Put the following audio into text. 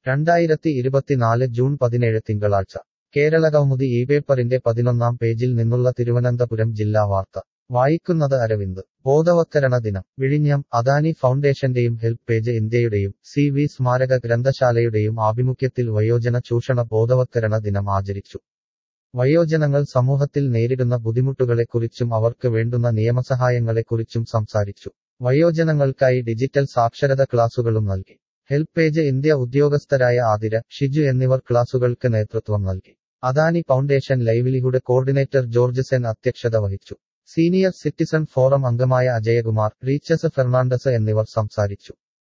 രണ്ടായിരത്തി ഇരുപത്തിനാല് ജൂൺ പതിനേഴ് തിങ്കളാഴ്ച കേരളകൗമുദി ഈ പേപ്പറിന്റെ പതിനൊന്നാം പേജിൽ നിന്നുള്ള തിരുവനന്തപുരം ജില്ലാ വാർത്ത വായിക്കുന്നത് അരവിന്ദ് ബോധവത്കരണ ദിനം വിഴിഞ്ഞം അദാനി ഫൗണ്ടേഷന്റെയും ഹെൽപ്പ് പേജ് ഇന്ത്യയുടെയും സി വി സ്മാരക ഗ്രന്ഥശാലയുടെയും ആഭിമുഖ്യത്തിൽ വയോജന ചൂഷണ ബോധവത്കരണ ദിനം ആചരിച്ചു വയോജനങ്ങൾ സമൂഹത്തിൽ നേരിടുന്ന ബുദ്ധിമുട്ടുകളെക്കുറിച്ചും അവർക്ക് വേണ്ടുന്ന നിയമസഹായങ്ങളെക്കുറിച്ചും സംസാരിച്ചു വയോജനങ്ങൾക്കായി ഡിജിറ്റൽ സാക്ഷരത ക്ലാസുകളും നൽകി ഹെൽപ്പ് പേജ് ഇന്ത്യ ഉദ്യോഗസ്ഥരായ ആതിര ഷിജു എന്നിവർ ക്ലാസുകൾക്ക് നേതൃത്വം നൽകി Adani foundation livelihood coordinator George Sen അധ്യക്ഷത വഹിച്ചു സീനിയർ സിറ്റിസൺ ഫോറം അംഗമായ അജയകുമാർ റീച്ചസ് ഫെർണാണ്ടസ് എന്നിവർ സംസാരിച്ചു